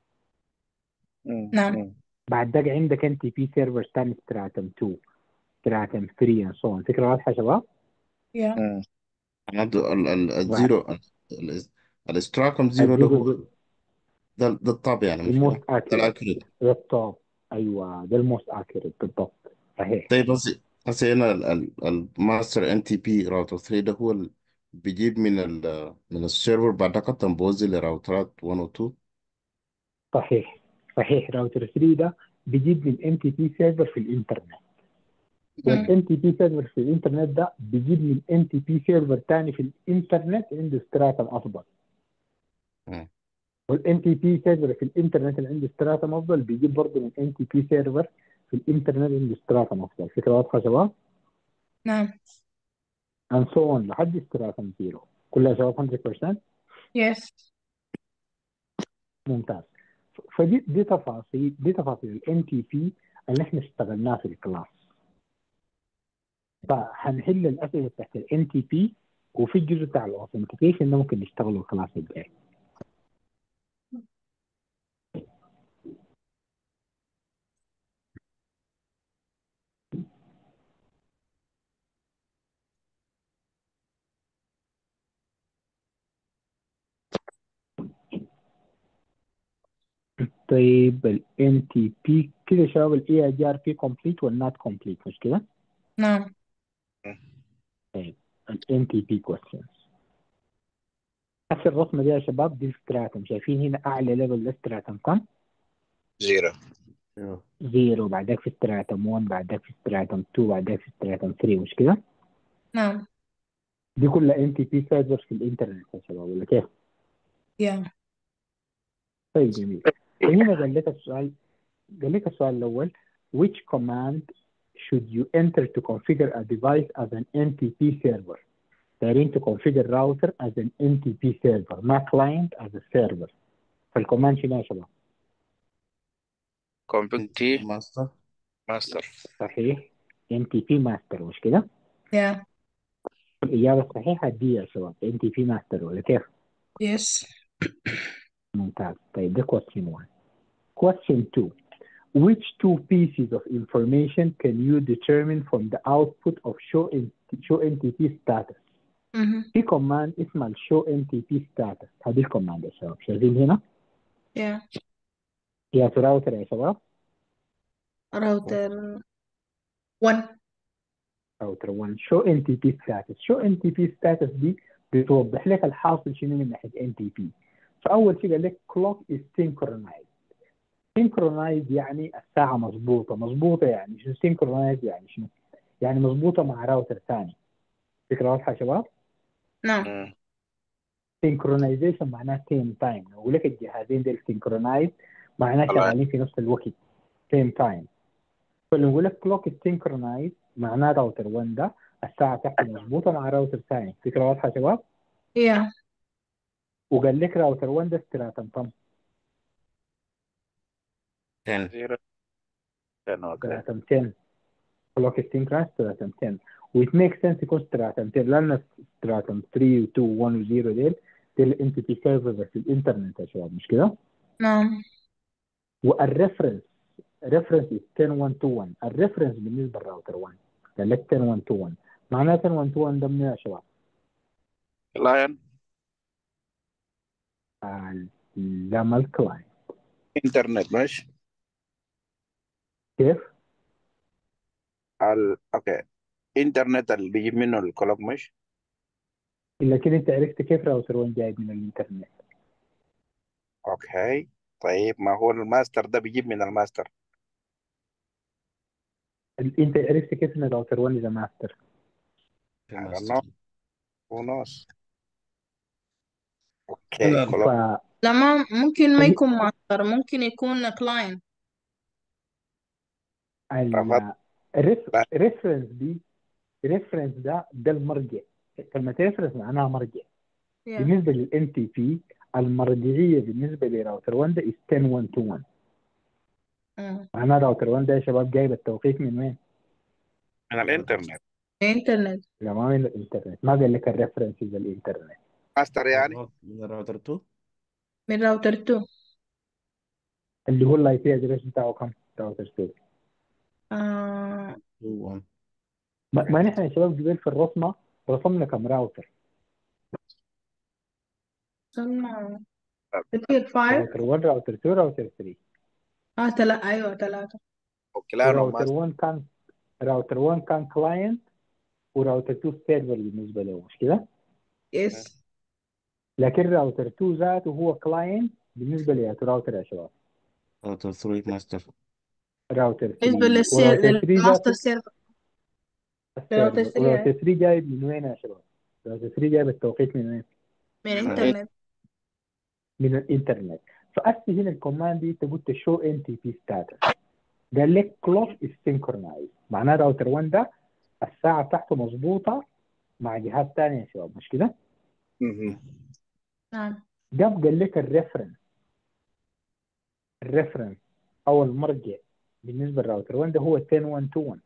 نعم. بعد ذاك عندك ان تي بي سيرفرز ثاني ستراتم 2 ستراتم 3 and so on فكره واضحه يا شباب يا أنا د- ال- ال- الزيرو ال- ال- الاستراكم زيرو ده الزيرو هو ده ده الطاب يعني مش الموست كده؟ ده اكيوريت الاكيوريت ده التوب ايوه ده الموست اكيوريت بالضبط صحيح طيب بس هسه هنا ال- ال- الماستر ان تي بي راوتر 3 ده هو اللي بيجيب من ال من السيرفر بعد كده بوزي لراوترات 1 و 2 صحيح صحيح راوتر 3 ده بيجيب من ان تي بي سيرفر في الانترنت والان تي بي سيرفر في الانترنت ده بيجيب من ان تي بي سيرفر ثاني في الانترنت عنده ستراتم افضل مم. والان تي بي سيرفر في الانترنت اللي عنده ستراتم افضل بيجيب برضه من ان تي بي سيرفر في الانترنت عنده ستراتم افضل فكره واضحه يا شباب؟ نعم and so on لحد ستراتم زيرو كلها شباب 100% يس ممتاز فدي دي تفاصيل دي تفاصيل الان تي بي اللي احنا اشتغلناها في الكلاس فهنحل الاسئله تحت الان تي بي وفي الجزء بتاع الاوثنتيكيشن ده ممكن نشتغله الكلاس الجاي طيب ال NTP كده يا شباب ال EIGRP complete وال not complete مش كده؟ نعم طيب ال NTP questions نفس الرسمة دي يا شباب دي ستراتم شايفين هنا أعلى ليفل للستراتم كم؟ زيرو ايوه زيرو بعدك في ستراتم 1 بعدك في ستراتم 2 بعدك في ستراتم 3 مش كده؟ نعم دي كلها NTP سيرفرز في الإنترنت يا شباب ولا كيف؟ يا طيب جميل فهنا قال لك السؤال قال لك السؤال الأول which command should you enter to configure a device as an NTP server دايرين to configure router as an NTP server ما client as a server فالكوماند شنو يا شباب كومبتي ماستر ماستر صحيح NTP master مش كده يا الإجابة الصحيحة دي يا شباب NTP master ولا كيف يس ممتاز طيب ده question 1 question 2 which two pieces of information can you determine from the output of show show NTP status مهم. في كوماند اسمها الشو ان تي بي ستاتس هذه الكوماند يا شباب شايفين هنا يا هي في راوتر يا شباب راوتر 1 راوتر 1 شو ان تي بي ستاتس شو ان تي بي ستاتس دي بتوضح لك الحاصل شنو من ناحيه ان تي بي فاول شيء قال لك كلوك از سينكرونايز سينكرونايز يعني الساعه مضبوطه مضبوطه يعني شنو سينكرونايز يعني شنو يعني مضبوطه مع راوتر ثاني فكره واضحه يا شباب نعم سينكرونايزيشن معناه سيم تايم اقول لك الجهازين دول سينكرونايز معناه طبعاً. شغالين في نفس الوقت سيم تايم فلما نقول لك كلوك سينكرونايز معناه راوتر 1 ده الساعه تحته مضبوطه مع راوتر ثاني فكره واضحه يا شباب يا وقال لك راوتر 1 ده استراتم كم 10 زيرو ten اوكي استراتم 10 كلوك ستينكرايز استراتم 10 ويت ميك سنس يكون استراتم 10 لان استراتم 3 و2 و1 و0 ديل ديل انت بي سيرفر بس الانترنت يا شباب مش كده؟ نعم والريفرنس ريفرنس 10121 الريفرنس بالنسبه للراوتر 1 قال لك 10121 معناه 10121 ده منين يا شباب؟ لاين لما الكلاينت انترنت مش كيف؟ ال... اوكي انترنت اللي بيجيب منه الكلوك مش الا كده انت عرفت كيف راوتر 1 جايب من الانترنت اوكي طيب ما هو الماستر ده بيجيب من الماستر ال- انت عرفت كيف ان راوتر 1 اذا ماستر في I don't ماستر know. who knows اوكي لا. كلوك ف لما ممكن ما فهي- يكون ماستر ممكن يكون كلاينت ال- الريف- الريفرنس دي الريفرنس ده ده المرجع كلمة ريفرنس معناها مرجع بالنسبة للان تي بي المرجعية بالنسبة لراوتر 1 ده is 10121 معناها راوتر 1 ده يا شباب جايب التوقيت من وين؟ من الانترنت انترنت لا ما من الانترنت ما قال لك الريفرنسز الانترنت ماستر يعني من الراوتر 2 من راوتر 2 اللي هو الاي بي ادريس بتاعه كم؟ راوتر 2 آه 2 1 ما ما نحن يا شباب قبل في الرسمة رسمنا كم راوتر وصلنا كتير 5 راوتر 1 راوتر 2 راوتر 3 اه تلا ايوه ثلاثة وكلانهم وراوتر ماستر 1 كان راوتر 1 كان كلاينت وراوتر 2 سيرفر بالنسبة له مش كده؟ يس لكن راوتر 2 ذاته هو كلاينت بالنسبة لراوتر يا شباب راوتر 3 ماستر راوتر 3 بالنسبة للسير وراوتر 3 للماستر ذاته سيرفر راوتر السيرفر 3 وراوتر 3 جايب من وين يا شباب؟ راوتر 3 جايب التوقيت من وين؟ من الانترنت من الانترنت فأسي هنا الكوماند دي انت قلت شو ان تي بي ستاتس قال لك كلوك از سينكرونايز معناه راوتر 1 ده الساعة بتاعته مظبوطة مع جهاز تاني يا شباب مش كده؟ مهم. نعم جاب قال لك الريفرنس الريفرنس او المرجع بالنسبه للراوتر 1 ده هو 10121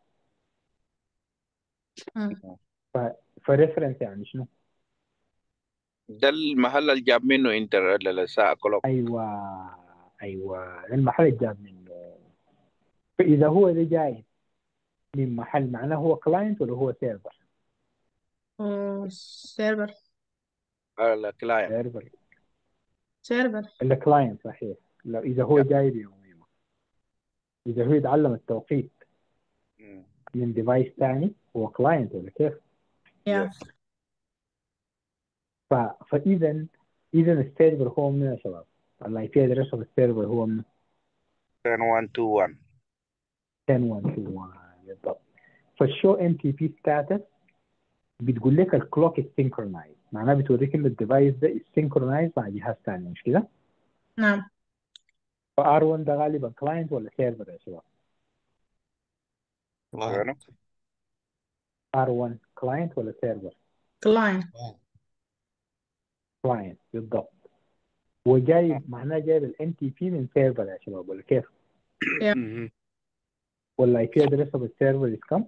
مم. فريفرنس يعني شنو؟ ده المحل اللي جاب منه انتر الساعة كلوك ايوه ايوه المحل اللي جاب منه فاذا هو ده جاي من محل معناه هو كلاينت ولا هو سيرفر؟ سيرفر الكلاينت سيرفر سيرفر الكلاينت صحيح لو اذا هو جاي بيوميمه اذا هو يتعلم التوقيت مم. من ديفايس ثاني هو كلاينت ولا كيف؟ يا Yes. ف... فاذا اذا السيرفر هو من يا شباب الاي بي ادريس اوف السيرفر هو من 10121 10121 بالضبط فالشو ام تي بي ستاتس بتقول لك الكلوك سينكرونايز معناها بتوريك ان الديفايس ده سينكرونايز مع جهاز ثاني مش كده؟ نعم فار 1 ده غالبا كلاينت ولا سيرفر يا شباب؟ وينه؟ ار 1 كلاينت ولا سيرفر؟ كلاين كلاينت بالضبط وجايب معناه جايب الان تي بي من سيرفر يا شباب ولا كيف؟ مهم. ولا اي بي ادريس اوف السيرفر از كم؟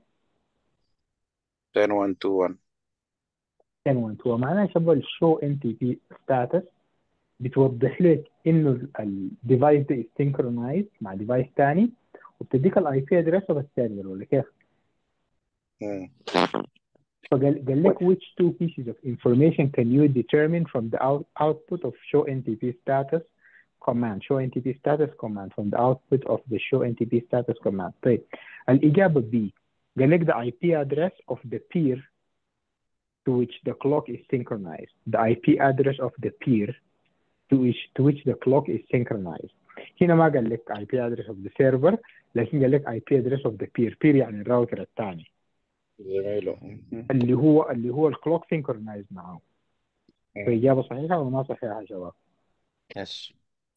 10121 112 معناها يا شباب الشو ان تي بي ستاتس بتوضح لك انه الديفايس ده سينكرونايز مع ديفايس ثاني وبتديك الاي بي ادريس اوف السيرفر ولا كيف؟ مم. فقال قال لك which two pieces of information can you determine from the out, output of show NTP status command show NTP status command from the output of the show NTP status command طيب الإجابة B قال لك the IP address of the peer to which the clock is synchronized the IP address of the peer to which to which the clock is synchronized هنا ما قال لك IP address of the server لكن قال لك IP address of the peer peer يعني الراوتر الثاني زميله مهم. اللي هو اللي هو الكلوك سينكرونايز معاه مم. فإجابة صحيحة ولا ما صحيحة يا شباب؟ يس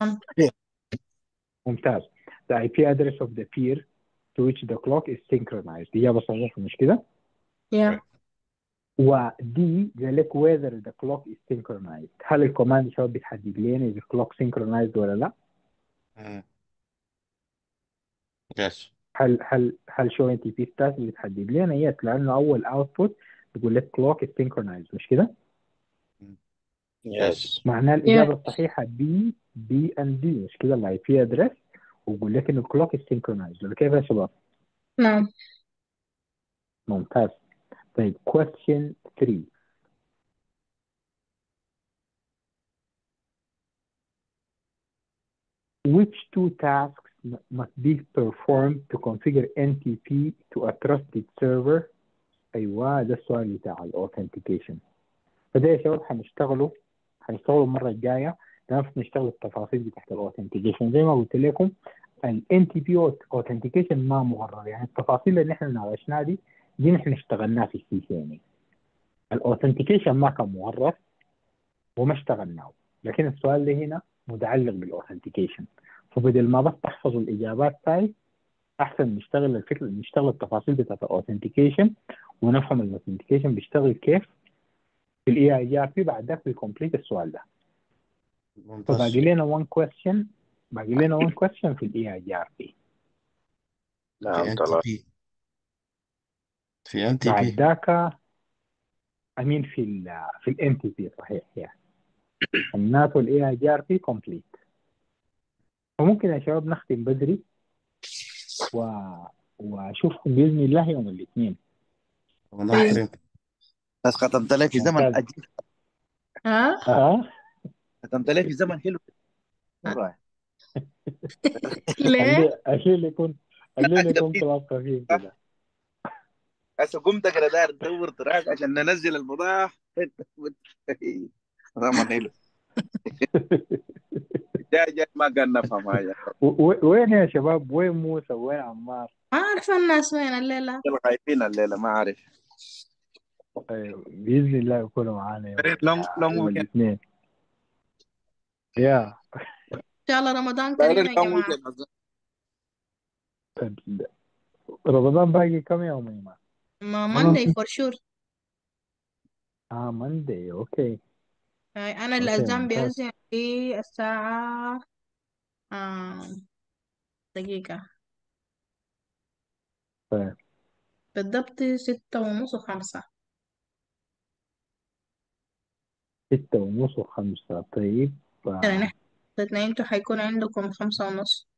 ممتاز. The IP address of the peer to which the clock is synchronized. إجابة صحيحة مش كده؟ يا ودي قال لك whether the clock is synchronized هل الكوماند شباب بتحدد لنا اذا الكلوك synchronized ولا لا مم. يس هل هل هل شو ان تي بي ستاتس بتحدد لنا يس لانه اول اوتبوت بيقول لك clock is synchronized مش كده يس معناه الاجابه الصحيحه بي بي اند دي مش كده الاي بي ادرس ويقول لك ان الكلوك is synchronized ولا كيف يا شباب نعم ممتاز طيب question 3 Which two tasks m- must be performed to configure NTP to a trusted server؟ أيوة ده السؤال بتاع ال authentication فده يا شباب هنشتغلوا هنشتغلوا المرة الجاية نعرف نشتغل التفاصيل بتاعت ال authentication زي ما قلت لكم ال NTP authentication ما مغرر يعني التفاصيل اللي احنا ناقشناها دي دي نحن اشتغلناها في السي سي ان الاوثنتيكيشن ما كان مغرف وما اشتغلناه لكن السؤال ده هنا متعلق بالاوثنتيكيشن فبدل ما بس تحفظوا الاجابات تاعي احسن نشتغل الفكره نشتغل التفاصيل بتاعت الاوثنتيكيشن ونفهم الاوثنتيكيشن بيشتغل كيف في الاي اي ار بي بعد ذاك بيكمبليت السؤال ده ممتاز فباقي لنا 1 كويستشن باقي لنا 1 كويستشن في الاي اي ار بي في نعم ان تي طلع بي في ان تي بعد بي ذاك امين في ال في الام تي بي صحيح يعني الناس والاي اي جي ار بي كومبليت وممكن يا شباب نختم بدري و... واشوفكم باذن الله يوم الاثنين الله طيب. يكرمك بس ختمت لك في زمن ممتاز. أجيب ها اه ختمت لك في زمن حلو مرة. ليه؟ الليل الليل يكون الليل يكون كلاس خفيف كده هسه قمت كده داير تدور تراك عشان ننزل البضاعة زمن حلو جاي جاي ما قال نفهم هاي و- و- وين يا شباب وين موسى وين عمار ما أعرف الناس وين الليلة غايبين الليلة ما عارف أيوة، باذن الله يكونوا معانا يوم لون لون يوم ويكند الاثنين يا إن شاء الله رمضان داير كريم يا لون جماعة ويكند رمضان باقي كم يوم يا جماعه؟ ما ماندي فور شور اه ماندي اوكي أنا اوكي الأذان ممتاز بيأذن في الساعة آه دقيقة طيب بالضبط ستة ونص وخمسة ستة ونص وخمسة طيب يعني آه. نحن الاثنين انتوا حيكون عندكم خمسة ونص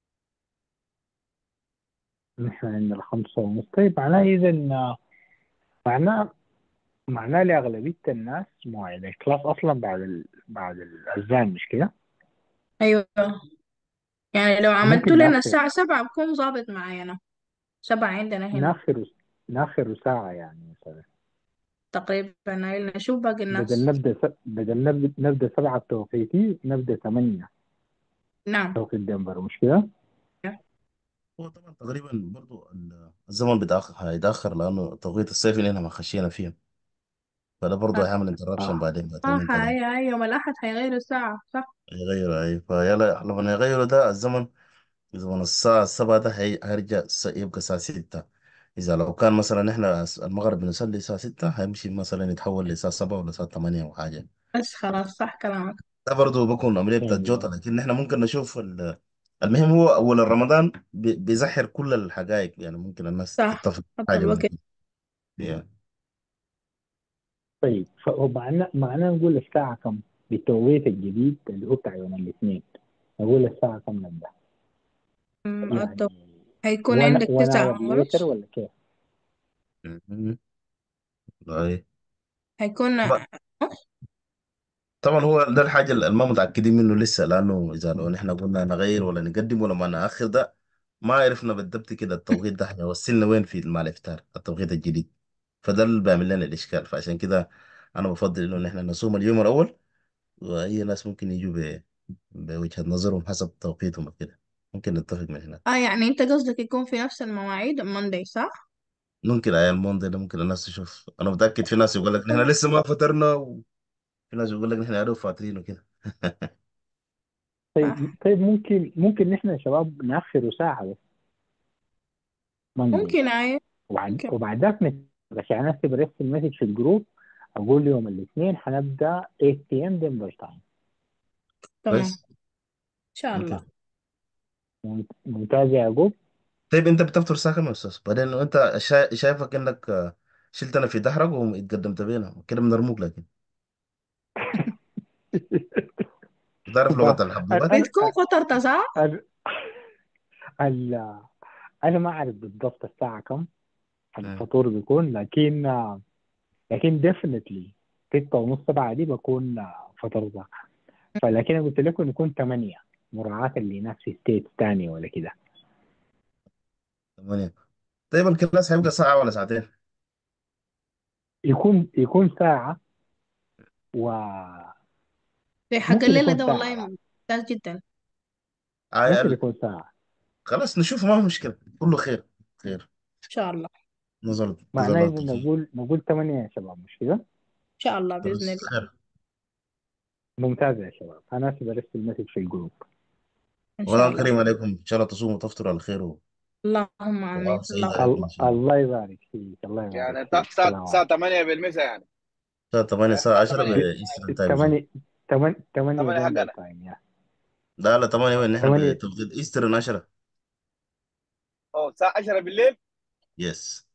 نحن عندنا خمسة ونص طيب معناه إذا آه، معناه معناه لأغلبية الناس موعد الكلاس أصلا بعد ال... بعد الأذان مش كده؟ أيوة يعني لو عملتوا ممكن لنا ناخر الساعة سبعة بكون ظابط معانا سبعة عندنا هنا ناخر ناخر ساعة يعني مثلا تقريبا نشوف باقي بدل الناس نبدأ س... بدل نبدأ نبدأ سبعة توقيتي نبدأ ثمانية نعم توقيت دنفر مش كده؟ هو طبعا تقريبا برضو ال- الزمن بيتأخر هيتأخر لأنه توقيت الصيف اللي هنا ما خشينا فيه فده برضو هيعمل انتربشن آه بعدين بعد يومين صح ثلاثة هاي هاي يوم الأحد حيغيروا الساعة صح يغيروا أي فيلا لما يغيروا ده الزمن زمن الساعة السبعة ده هي- هيرجع س- يبقى الساعة ستة إذا لو كان مثلا إحنا المغرب بنصلي الساعة ستة هيمشي مثلا يتحول للساعة سبعة ولا الساعة ثمانية أو حاجة بس خلاص صح كلامك ده برضه بكون عملية بتاعت جوطة أيوه لكن احنا ممكن نشوف ال- المهم هو أول رمضان بي- بيزحر كل الحقائق يعني ممكن الناس صح تتفق حتى حاجة من الوقت كده يعني طيب فمعناه معناه نقول الساعة كم بالتوقيت الجديد اللي هو بتاع يوم الاثنين نقول الساعة كم نبدأ أمم، التو- يعني هيكون وانا عندك وانا تسعة اور ليتر ونص ولا كيف؟ مهم. والله. هيكون طبعا طبعا هو ده الحاجة اللي ما متأكدين منه لسه لأنه إذا لو نحن قلنا نغير ولا نقدم ولا ما نأخر ده ما عرفنا بالضبط كده التوقيت ده هيوصلنا وين في مع الإفطار التوقيت الجديد فده اللي بيعمل لنا الإشكال فعشان كده أنا بفضل إنه نحن نصوم اليوم الأول وأي ناس ممكن يجوا ب... بوجهة نظرهم حسب توقيتهم كده ممكن نتفق من هنا اه يعني انت قصدك يكون في نفس المواعيد ماندي صح؟ ممكن أيام الموندي ده ممكن الناس تشوف أنا متأكد في ناس يقول لك نحن لسه ما فطرنا وفي ناس يقول لك نحن عارف فاطرين وكده صح طيب طيب ممكن ممكن نحن يا شباب نأخره ساعة بس ماندي ممكن عايز وبعد ممكن وبعد ذاك بس يعني أنا برسل المسج في الجروب أقول يوم الاثنين حنبدأ 8 بي ام دنفر تايم تمام كويس ان شاء الله ممتاز ممتاز يا يعقوب طيب انت بتفطر ساعة كم يا استاذ بعدين انت شا... شايفك انك آه، شلتنا في دحرك واتقدمت بينا كده بنرموك لكن تعرف لغة الحبوبات بتكون فطرت صح؟ ال- ال- أنا ما أعرف بالضبط الساعة كم الفطور بيكون لكن لكن ديفنتلي ستة ونص سبعة دي بكون فطرت فلكن أنا قلت لكم يكون ثمانية مراعاة لناس في ستيت تانية ولا كده ثمانية طيب الكلاس هيبقى ساعة ولا ساعتين يكون يكون ساعة و في حق ممكن الليلة يكون ده ساعة. والله ممتاز جدا آه ممكن ال- يكون ساعة خلاص نشوف ما في مشكلة كله خير خير ان شاء الله نزل نزل معناه الله إذا التوفيق. نقول نقول ثمانية يا شباب مش كده؟ ان شاء الله باذن بس الله خير ممتاز يا شباب أنا برسل المسج في الجروب ان شاء والله الله كريم عليكم ان شاء الله تصوموا وتفطروا على خير و... اللهم امين الله سعيد اللهم عليكم ان شاء الله الله يبارك فيك الله يبارك يعني فيك الساعة السلام الساعة 8 بالمساء يعني الساعة 8 الساعة 10 ثمانية. بإيسترن تايم زون ثمانية ثمانية ثمانية ثمانية دنفر حقنا. تايم يا لا لا 8 وين نحن ثمانية. بتوقيت ايسترن 10 أو الساعة 10 بالليل يس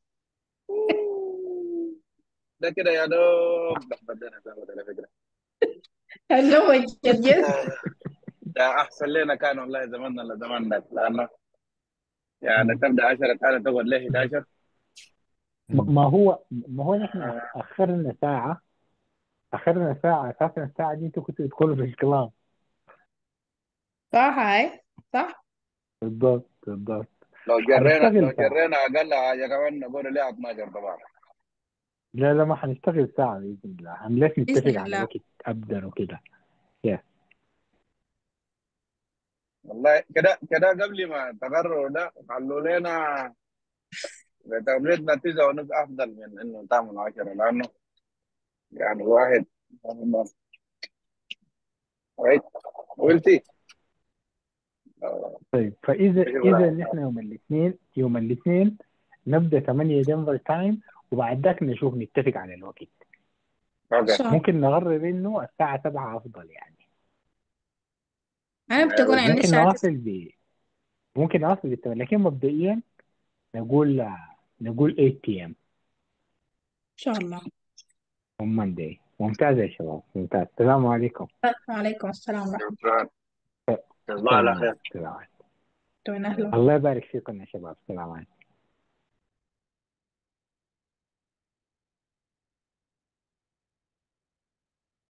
ده كده يا دوب بدنا زود على فكرة النوم جد ده أحسن لنا كان والله زماننا لزماننا لأنه يعني تبدأ 10 تعالى تقعد ليه 11 م- ما هو ما هو نحن أخرنا ساعة أخرنا ساعة أساسا الساعة دي أنتوا كنتوا تدخلوا في الكلام صح هاي صح بالضبط بالضبط لو جرينا هنشتغل لو ساعة. جرينا أقل حاجة كمان نقول ليه 12 طبعا لا لا ما حنشتغل ساعة بإذن الله هنلاقي نتفق بإذن على الله. وقت أبدا وكده والله كده كده قبل ما تقرروا ده خلوا لنا تمريض نتيجة ونص أفضل من إنه تعمل 10 لأنه يعني واحد right قلتي طيب فإذا أيوة. إذا نحن يوم الاثنين يوم الاثنين نبدأ 8 دنفر تايم وبعد ذاك نشوف نتفق على الوقت أوكي صح ممكن نقرر إنه الساعة 7 أفضل يعني انا بتكون عندي ممكن الساعة نواصل ب ممكن نواصل بالثمانية لكن مبدئيا نقول نقول 8 بي ام ان شاء الله on Monday ممتاز يا شباب ممتاز السلام عليكم وعليكم السلام ورحمة شكرا تصبح على خير السلام عليكم. الله وبركاته الله يبارك فيكم يا شباب السلام عليكم